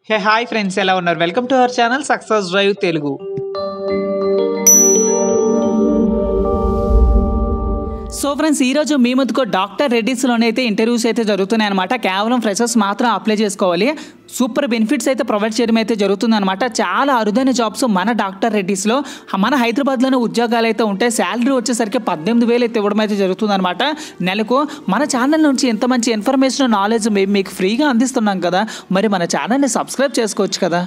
hey hi friends ఎలా ఉన్నారు welcome to our channel success drive Telugu so friends ఈరోజు మీ ముందుకు డాక్టర్ రెడ్డిస్లోనే అయితే ఇంటర్వ్యూస్ అయితే జరుగుతున్నాయి అనమాట కేవలం ఫ్రెషర్స్ మాత్రం అప్లై చేసుకోవాలి సూపర్ బెనిఫిట్స్ అయితే ప్రొవైడ్ చేయడం అయితే జరుగుతుంది అనమాట చాలా అరుదైన జాబ్స్ మన డాక్టర్ రెడ్డిస్లో మన హైదరాబాద్లోనే ఉద్యోగాలు అయితే ఉంటాయి శాలరీ వచ్చేసరికి పద్దెనిమిది వేలు అయితే ఇవ్వడం అయితే జరుగుతుంది అనమాట నెలకు మన ఛానల్ నుంచి ఎంత మంచి ఇన్ఫర్మేషన్ నాలెడ్జ్ మేము మీకు ఫ్రీగా అందిస్తున్నాం కదా మరి మన ఛానల్ని సబ్స్క్రైబ్ చేసుకోవచ్చు కదా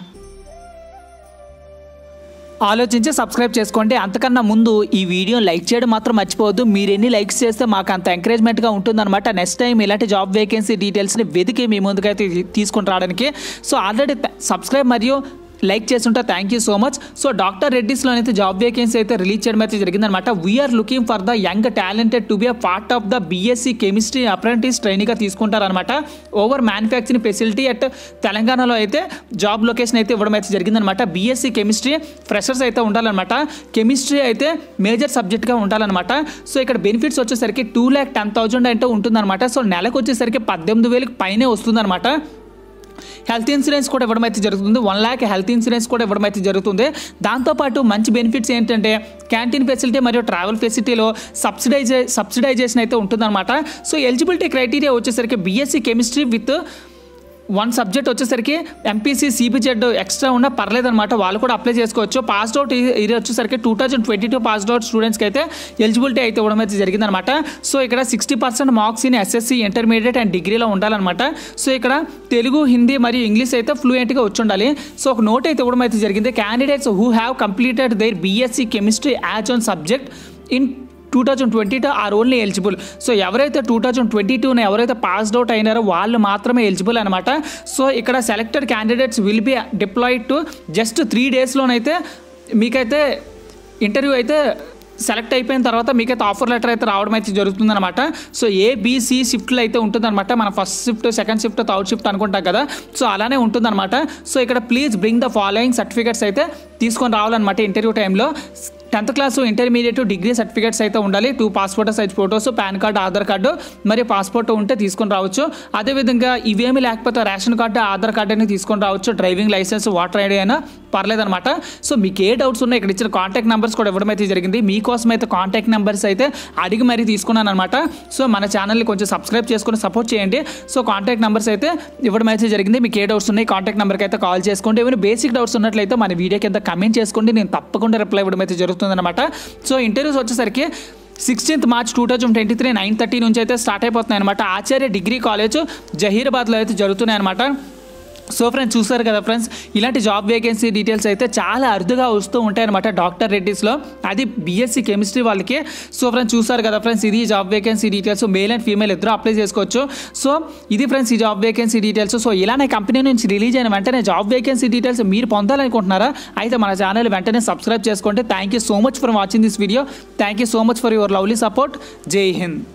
ఆలోచించి సబ్స్క్రైబ్ చేసుకోండి అంతకన్నా ముందు ఈ వీడియో లైక్ చేయడం మాత్రం మర్చిపోవద్దు మీరు ఎన్ని లైక్స్ చేస్తే మాకు అంత ఎంకరేజ్మెంట్గా ఉంటుందన్నమాట నెక్స్ట్ టైం ఇలాంటి జాబ్ వేకెన్సీ డీటెయిల్స్ని వెతికి మీ ముందుకైతే తీసుకుని రావడానికి సో ఆల్రెడీ సబ్స్క్రైబ్ మరియు లైక్ చేస్తుంటే thank you so much so doctor రెడ్డిస్లో అయితే జాబ్ వేకెన్సీ అయితే రిలీజ్ చేయడం అయితే జరిగిందనమాట we are looking for the young talented to be a part of the BSc chemistry apprentice ట్రైనింగ్గా తీసుకుంటారనమాట ఓవర్ మ్యానుఫ్యాక్చరింగ్ ఫెసిలిటీ అట్ తెలంగాణలో అయితే జాబ్ లొకేషన్ అయితే ఇవ్వడం అయితే జరిగిందనమాట బీఎస్సీ కెమిస్ట్రీ ఫ్రెషర్స్ అయితే ఉండాలన్నమాట కెమిస్ట్రీ అయితే మేజర్ సబ్జెక్ట్గా ఉండాలన్నమాట సో ఇక్కడ బెనిఫిట్స్ వచ్చేసరికి టూ ల్యాక్ టెన్ థౌజండ్ అంటే ఉంటుందన్నమాట సో నెలకు వచ్చేసరికి పద్దెనిమిది వేలకు పైనే వస్తుందన్నమాట హెల్త్ ఇన్సూరెన్స్ కూడా ఇవ్వడం అయితే జరుగుతుంది వన్ ల్యాక్ హెల్త్ ఇన్సూరెన్స్ కూడా ఇవ్వడం అయితే జరుగుతుంది దాంతోపాటు మంచి బెనిఫిట్స్ ఏంటంటే క్యాంటీన్ ఫెసిలిటీ మరియు ట్రావెల్ ఫెసిలిటీలో సబ్సిడైజే సబ్సిడైజేషన్ అయితే ఉంటుందన్నమాట సో ఎలిజిబిలిటీ క్రైటీరియా వచ్చేసరికి BSc chemistry with one subject వచ్చేసరికి ఎంపీసీ సిబిజెడ్ ఎక్స్ట్రా ఉన్నా పర్లేదన్నమాట వాళ్ళు కూడా అప్లై చేసుకోవచ్చు పాస్డ్ అవుట్ ఇది వచ్చేసరికి two thousand twenty two passed out స్టూడెంట్స్కి అయితే ఎలిజిబిలిటీ అయితే ఇవ్వడం అయితే జరిగిందనమాట సో ఇక్కడ sixty percent marks in SSC intermediate and డిగ్రీలో ఉండాలన్నమాట సో ఇక్కడ తెలుగు హిందీ మరియు ఇంగ్లీష్ అయితే ఫ్లూయెంట్గా వచ్చి ఉండాలి సో ఒక నోట్ అయితే ఇవ్వడం అయితే జరిగింది candidates who have completed their BSc chemistry as on subject in two thousand twenty two are only eligible so ఎవరైతే టూ థౌజండ్ ట్వంటీ టూని ఎవరైతే పాస్డ్ అవుట్ అయినారో వాళ్ళు మాత్రమే ఎలిజిబుల్ అనమాట సో ఇక్కడ selected candidates will be deployed to just three డేస్లోనైతే మీకైతే interview అయితే సెలెక్ట్ అయిపోయిన తర్వాత మీకైతే ఆఫర్ లెటర్ అయితే రావడం అయితే జరుగుతుందన్నమాట సో ఏబిసి షిఫ్ట్లు అయితే ఉంటుందన్నమాట మన first shift second shift third shift అనుకుంటాం కదా సో అలానే ఉంటుందన్నమాట సో ఇక్కడ please bring the following certificates అయితే తీసుకొని రావాలన్నమాట ఇంటర్వ్యూ టైంలో tenth class intermediate degree certificates అయితే ఉండాలి two passport size photos PAN card Aadhaar card మరియు పాస్పోర్ట్ ఉంటే తీసుకొని రావచ్చు అదేవిధంగా ఇవేమి లేకపోతే రేషన్ కార్డు ఆధార్ కార్డు అనేది తీసుకొని రావచ్చు డ్రైవింగ్ లైసెన్స్ వాటర్ ఐడి అయినా పర్లేదన్నమాట సో మీకు ఏ డౌట్స్ ఉన్నాయి ఇక్కడ ఇచ్చిన కాంటాక్ట్ నెంబర్స్ కూడా ఇవ్వడం అయితే జరిగింది మీకోసం అయితే కాంటాక్ట్ నెంబర్స్ అయితే అడిగి మరీ తీసుకున్నాను అనమాట సో మన ఛానల్ని కొంచెం సబ్స్క్రైబ్ చేసుకుని సపోర్ట్ చేయండి సో కాంటాక్ట్ నెంబర్స్ అయితే ఇవ్వడం అయితే జరిగింది మీకు ఏ డౌట్స్ ఉన్నాయి కాంటాక్ట్ నెంబర్కి అయితే కాల్ చేసుకోండి ఏమైనా బేసిక్ డౌట్స్ ఉన్నట్లయితే మన వీడియో కింద కమెంట్ చేసుకోండి నేను తప్పకుండా రిప్లై ఇవ్వడం అయితే జరుగుతుందన్నమాట సో ఇంటర్వ్యూస్ వచ్చేసరికి sixteenth March two thousand twenty three nine thirty నుంచి అయితే స్టార్ట్ అయిపోతున్నాయి అనమాట ఆచార్య డిగ్రీ కాలేజ్ జహీరాబాద్లో అయితే జరుగుతున్నాయి అనమాట సో ఫ్రెండ్స్ చూసారు కదా ఫ్రెండ్స్ ఇలాంటి జాబ్ వేకెన్సీ డీటెయిల్స్ అయితే చాలా అరుదుగా వస్తూ ఉంటాయి అనమాట డాక్టర్ రెడ్డిస్లో అది బీఎస్సీ కెమిస్ట్రీ వాళ్ళకి సో ఫ్రెండ్స్ చూసారు కదా ఫ్రెండ్స్ ఇది job vacancy details male and female ఇద్దరు అప్లై చేసుకోవచ్చు సో ఇది ఫ్రెండ్స్ ఈ జాబ్ వేకెన్సీ డీటెయిల్స్ సో ఇలానే కంపెనీ నుంచి రిలీజ్ అయిన వెంటనే జాబ్ వేకెన్సీ డీటెయిల్స్ మీరు పొందాలనుకుంటున్నారా అయితే మన ఛానల్ వెంటనే సబ్స్క్రైబ్ చేసుకోండి thank you so much for watching this video thank you so much for your lovely support Jai Hind